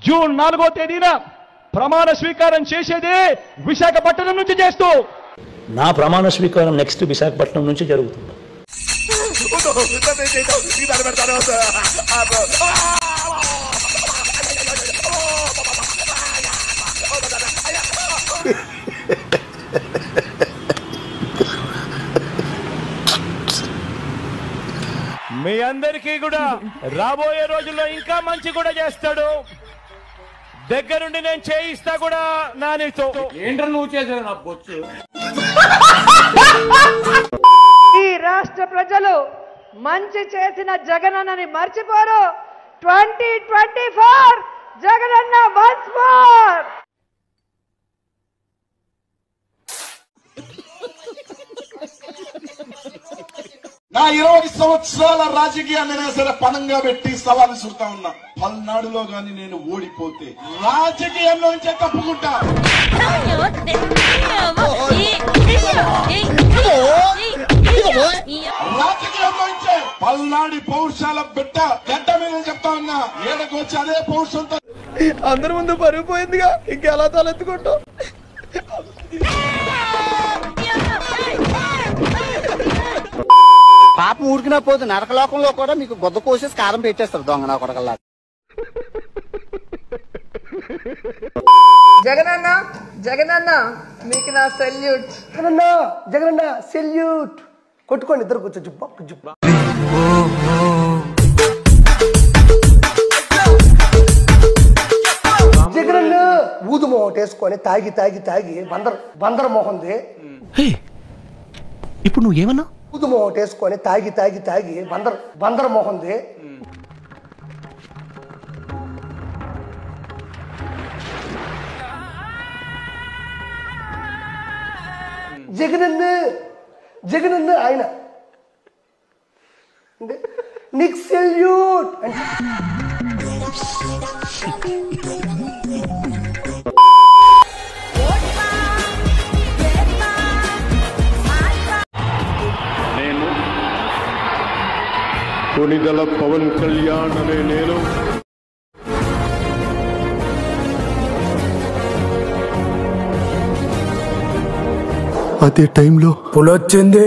June నాలుగో తేదీన ప్రమాణ స్వీకారం చేసేదే విశాఖపట్నం నుంచి చేస్తూ నా ప్రమాణ స్వీకారం నెక్స్ట్ విశాఖపట్నం నుంచి జరుగుతుంది మీ అందరికీ కూడా రాబోయే రోజుల్లో ఇంకా మంచి కూడా చేస్తాడు దగ్గరుండి నేను చేయిస్తా కూడా నానితో ఈ రాష్ట్ర ప్రజలు మంచి చేసిన జగనన్నని మర్చిపోరు ట్వంటీ ట్వంటీ ఫోర్ జగనన్న వన్స్ మోర్ నా ఇరవై సంవత్సరాల రాజకీయాన్ని నేను సరే పణంగా పెట్టి సవాలు సుడతా ఉన్నా పల్నాడులో గాని నేను ఓడిపోతే రాజకీయంలో నుంచే తప్పుకుంటా రాజకీయంలో నుంచే పల్నాడి పౌరుషాల బిడ్డ గడ్డ మీద చెప్తా ఉన్నా ఏడకు వచ్చి అదే పౌరుషంతో అందరి ముందు పరుగు పోయిందిగా ఇంకెలా తలెత్తుకుంటాం పాపం ఊరికినా పోతే నరకలోకంలో కూడా మీకు గొద్ద కోసేసి కారం పెట్టేస్తారు దొంగ నా కొడకల్లా జగనన్న జగనన్న మీకు నా సెల్యూట్ జగన్న జగన్న సెల్యూట్ కొట్టుకోండి ఇద్దరు కూర్చో జుబ్బ జుబ్బ జగనన్న ఊదు మొహం వేసుకొని తాగి తాగి తాగి బందర్ బందర్ మొహంది ఇప్పుడు నువ్వు ఏమన్నా ఊదు మొహం వేసుకొని తాగి తాగి తాగి బందర్ బందర్ మొహంది జగనన్న జగనన్న ఆయన అంటే నీకు సెల్యూట్ అంటే నేను కొనిదల పవన్ కళ్యాణ్ అనే నేను అదే టైంలో పులొచ్చింది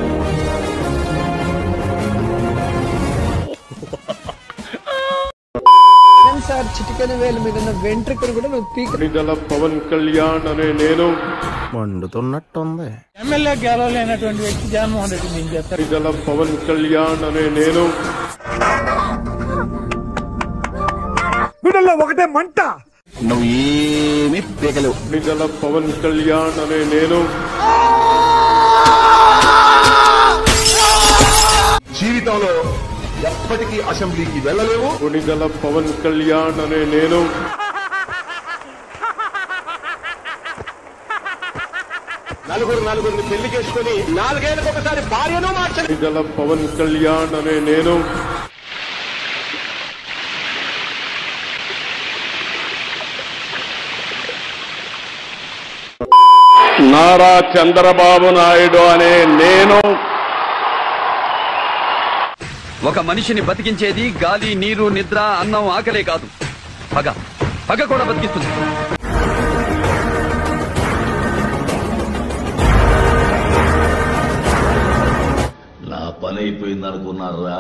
సార్ చిటికెన వేలు మీద ఉన్న వెంట్రుకలు కూడా నువ్వు పీక కొనిదల పవన్ కళ్యాణ్ అనే నేను మండుతున్నట్టుంది ఎమ్మెల్యే గెలవలేనటువంటి వ్యక్తి జగన్మోహన్ రెడ్డి నేను చెప్తాను కొనిదల పవన్ కళ్యాణ్ అనే నేను నువ్వు ఏమి పీకలేవు కొనిదల పవన్ కళ్యాణ్ అనే నేను జీవితంలో ఎప్పటికీ అసెంబ్లీకి వెళ్ళలేవు కొనిదల పవన్ కళ్యాణ్ అనే నేను నలుగురు నలుగురిని పెళ్లి చేసుకుని నాలుగేళ్ళకి ఒకసారి భార్యను మార్చండి కొనిదల పవన్ కళ్యాణ్ అనే నేను నారా చంద్రబాబు నాయుడు అనే నేను ఒక మనిషిని బతికించేది గాలి నీరు నిద్ర అన్నం ఆకలే కాదు పగ పగ కూడా బతికిస్తుంది నా పని అయిపోయింది అనుకున్నారా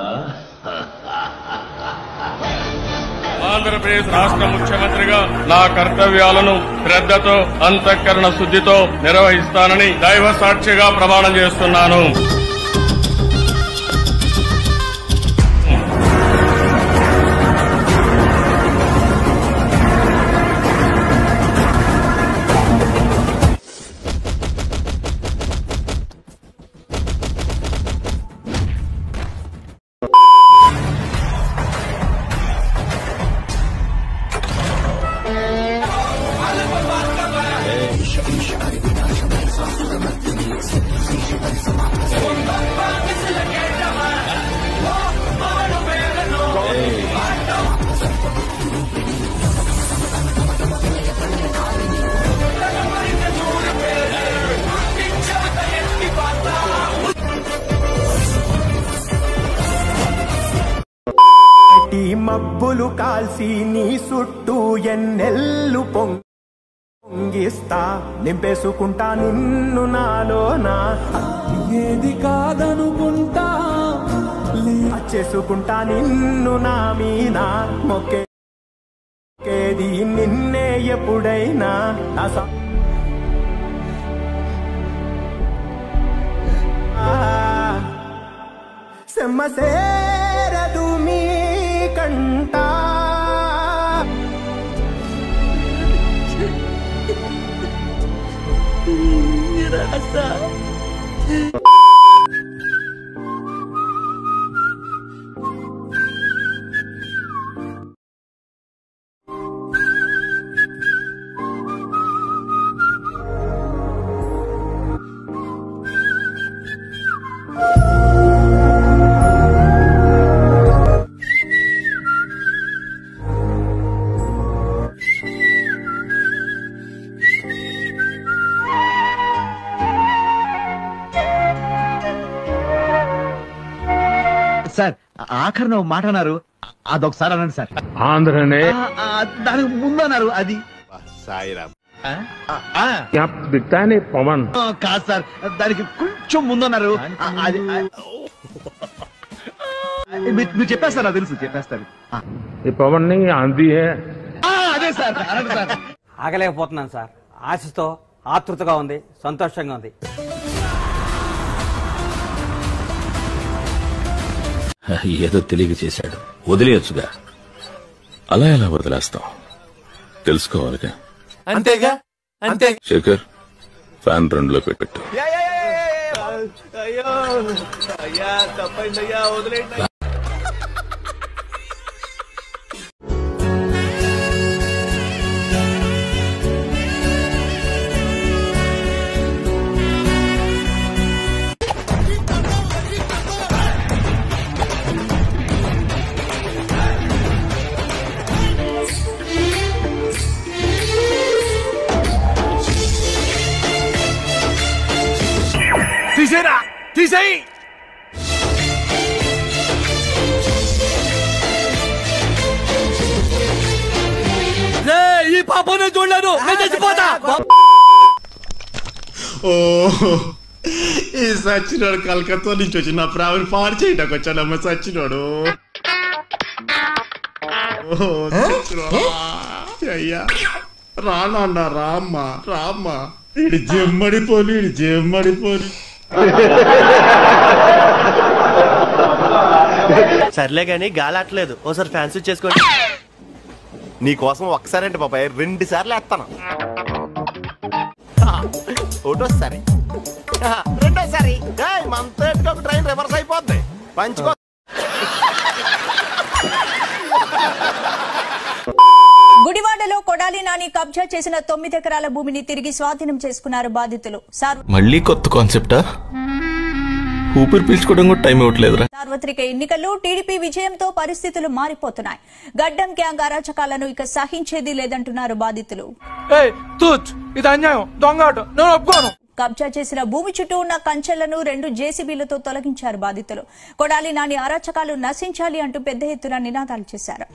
ఆంధ్రప్రదేశ్ రాష్ట్ర ముఖ్యమంత్రిగా నా కర్తవ్యాలను శ్రద్ధతో అంతఃకరణ శుద్ధితో నిర్వహిస్తానని దైవ సాక్షిగా ప్రమాణం చేస్తున్నాను మబ్బులు కాల్సి నీ చుట్టూ ఎన్నెల్లు పొంగిస్తా నింపేసుకుంటా నిన్ను నాలోనా ఏది కాదనుకుంటా చేసుకుంటా నిన్ను నా మీద మొక్కేది నిన్నే ఎప్పుడైనా నా స- ఆ, సెమ్మ సేరదు మీ కంట సార్ ఆఖరిన ఒక మాట అన్నారు అదొకసారి అనండి సార్ ఆంధ్రనే ఆ, ఆ, దానికి ముందు అన్నారు అది సాయిరామ్ ఆ, ఆ, దిక్తానే పవన్ ఆ, కాదు సార్ దానికి కొంచెం ముందు అన్నారు ఆ, అది ఆ, మీరు మీరు చెప్పేస్తారు నాకు తెలుసు చెప్పేస్తారు ఆ, ఈ పవన్ ని ఆంధీ హే ఆ, అదే సార్ అనండి సార్ ఆగలేకపోతున్నాను సార్ ఆశతో ఆతృతగా ఉంది సంతోషంగా ఉంది ఏదో తెలియక చేశాడు వదిలేయచ్చుగా అలా ఎలా వదిలేస్తాం తెలుసుకోవాలిగా అంతేగా అంతే శేఖర్ ఫ్యాన్ రెండులో పెట్టు అయ్యో అయ్యా తప్పైంది అయ్యా వదిలేండి తీసేరా తీసేయి ఈ పాపను చూడలేను నేను చచ్చిపోతా ఓ ఈ సచ్చినోడు కలకత్తా నుంచి వచ్చి నా ప్రావిని పాడు చేయడానికి వచ్చాడమ్మ సచ్చినోడు ఓ, సచ్చినోడా. అయ్యా రానన్న రామ్మ రామ్మ ఇడి జమ్మడిపోని ఇడి జమ్మడిపోని సర్లే గాని గాలాట్లేదు ఓసారి ఫ్యాన్సీ చేసుకోండి నీకోసం ఒక్కసారి అంటే బాబాయ్ రెండు సార్లు వేస్తాను ఒకటోసారి రెండోసారి ఏయ్, మనతో ఎట్టుకో ఒక ట్రైన్ రివర్స్ అయిపోద్ది పంచుకో గుడివాడలో కొడాలి నాని కబ్జా చేసిన తొమ్మిది ఎకరాల భూమిని తిరిగి స్వాధీనం చేసుకున్నారు బాధితులు సార్- మళ్ళీ కొత్త కాన్సెప్టా ఊపిరి పీల్చుకోవడం కూడా టైం ఇవ్వట్లేదురా సార్వత్రిక ఎన్నికల్లో టీడీపీ విజయంతో పరిస్థితులు మారిపోతున్నాయి గడ్డం గ్యాంగ్ అరాచకాలను ఇక సహించేది లేదంటున్నారు బాధితులు ఇది అన్యాయం దొంగ ఆట నేను ఒప్పుకోను కబ్జా చేసిన భూమి చుట్టూ ఉన్న కంచెలను రెండు జేసీబీలతో తొలగించారు బాధితులు కొడాలి నాని అరాచకాలు నశించాలి అంటూ పెద్ద ఎత్తున నినాదాలు చేశారు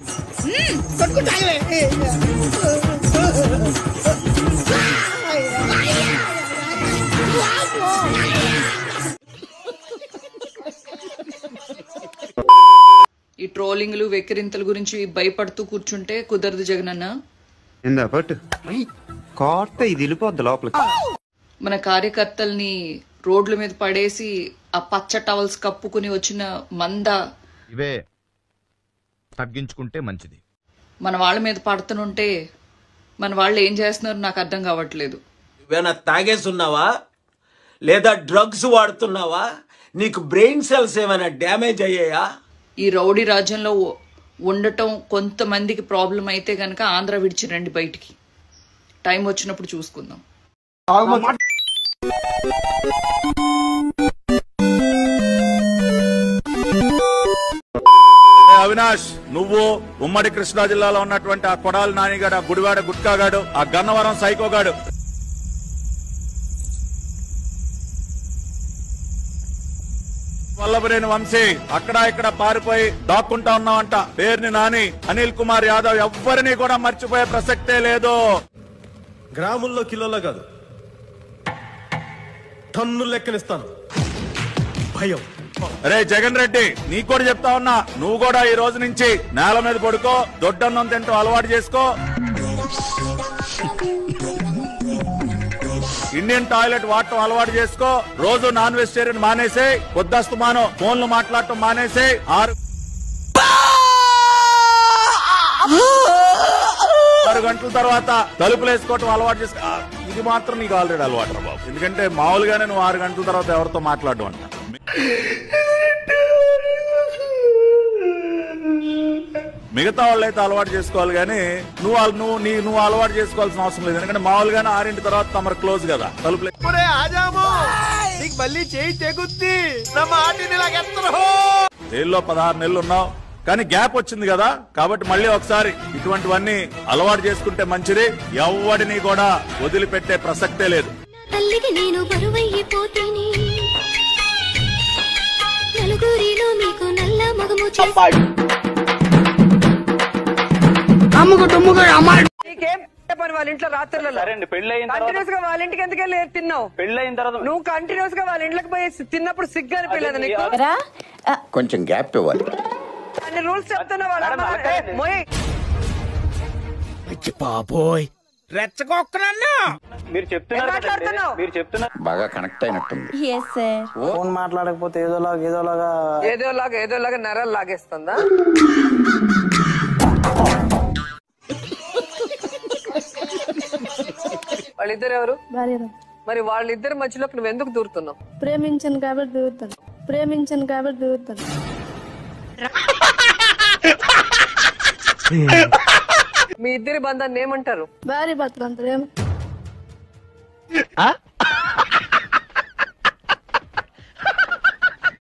ఈ ట్రోలింగ్లు వెక్కిరింతల గురించి భయపడుతూ కూర్చుంటే కుదరదు జగనన్న ఇందా పట్టు కోట ఇది వెళ్ళిపోద్ది లోపలికి మన కార్యకర్తల్ని రోడ్ల మీద పడేసి ఆ పచ్చ టవల్స్ కప్పుకుని వచ్చిన మంద ఇవే తగ్గించుకుంటే మంచిది మన వాళ్ళ మీద పడుతుంటే మన వాళ్ళు ఏం చేస్తున్నారు నాకు అర్థం కావట్లేదు నువ్వేనా తాగేస్తున్నావా లేదా డ్రగ్స్ వాడుతున్నావా నీకు బ్రెయిన్ సెల్స్ ఏమైనా డ్యామేజ్ అయ్యాయా ఈ రౌడీ రాజ్యంలో ఉ- ఉండటం కొంతమందికి ప్రాబ్లం అయితే గనక ఆంధ్ర విడిచి రండి బయటికి టైం వచ్చినప్పుడు చూసుకుందాం అవినాష్ నువ్వు ఉమ్మడి కృష్ణా జిల్లాలో ఉన్నటువంటి ఆ కొడాలి నానిగాడు ఆ గుడివాడ గుట్కాగాడు ఆ గన్నవరం సైకోగాడు వల్లభరేని వంశీ అక్కడ ఇక్కడ పారిపోయి దాక్కుంటా ఉన్నావంట పేరుని నాని అనిల్ కుమార్ యాదవ్ ఎవ్వరిని కూడా మర్చిపోయే ప్రసక్తే లేదు గ్రాముల్లో కిలోలో కాదు టన్ను లెక్కనిస్తాను భయం రే జగన్ రెడ్డి నీకు కూడా చెప్తా ఉన్నా నువ్వు కూడా ఈ రోజు నుంచి నేల మీద పడుకో దొడ్డన్నం తింటూ అలవాటు చేసుకో ఇండియన్ టాయిలెట్ వాడటం అలవాటు చేసుకో రోజు నాన్ వెజిటేరియన్ మానేసే పొద్దస్తమానం ఫోన్లు మాట్లాడటం మానేసే ఆరు ఆరు గంటల తర్వాత తలుపులు వేసుకోవటం అలవాటు చేసుకో ఆ, ఇది మాత్రం నీకు ఆల్రెడీ అలవాటు రా బాబు ఎందుకంటే మామూలుగానే నువ్వు ఆరు గంటల తర్వాత ఎవరితో మాట్లాడడం అంట మిగతా వాళ్ళైతే అలవాటు చేసుకోవాలి కానీ నువ్వు అల- నువ్వు నీ నువ్వు అలవాటు చేసుకోవాల్సిన అవసరం లేదు ఎందుకంటే మామూలుగానే ఆరింటి తర్వాత తమరు క్లోజ్ కదా తలుపులు ఆజాము నీకు మళ్ళీ చేయి తెగుద్ది నా మాటిని లాగెత్తరు జైల్లో పదహారు నెలలు ఉన్నావు కానీ గ్యాప్ వచ్చింది కదా కాబట్టి మళ్ళీ ఒకసారి ఇటువంటివన్నీ అలవాటు చేసుకుంటే మంచిది ఎవడిని కూడా వదిలిపెట్టే ప్రసక్తే లేదు తల్లికి నేను బరువైపోతేనే నలుగురిలో మీకు నల్ల మగము చేసి నీకేం పని వాళ్ళ ఇంట్లో రాత్రులలో కంటిన్యూస్ గా వాళ్ళ ఇంటికి ఎందుకు వెళ్ళి తిన్నావు పెళ్ళైన తర్వాత నువ్వు కంటిన్యూస్ గా వాళ్ళ ఇంట్లోకి పోయి తిన్నప్పుడు సిగ్గు అనిపించలేదు నీకు కొంచెం గ్యాప్ ఇవ్వాలి అన్ని రూల్స్ చెప్తున్నా వాళ్ళ అమ్మ ఏ, మోయ్. బాబోయ్ రెచ్చగొక్కనన్నా మీరు చెప్తున్నారు ఏం కదండి, మాట్లాడుతున్నావు? మీరు చెప్తున్నారు బాగా కనెక్ట్ అయినట్టుంది ఫోన్ మాట్లాడకపోతే ఏదోలాగా ఏదోలాగా ఏదోలాగా ఏదోలాగా నరాలు లాగేస్తుందా వాళ్ళిద్దరు ఎవరు మరి వాళ్ళిద్దరి మధ్యలోకి నువ్వు ఎందుకు దూరుతున్నావు ప్రేమించను కాబట్టి దూరుతాను ప్రేమించను కాబట్టి దూరుతాను మీ ఇద్దరి బంధాన్ని ఏమంటారు భార్య భర్తలు అంటారు ఏం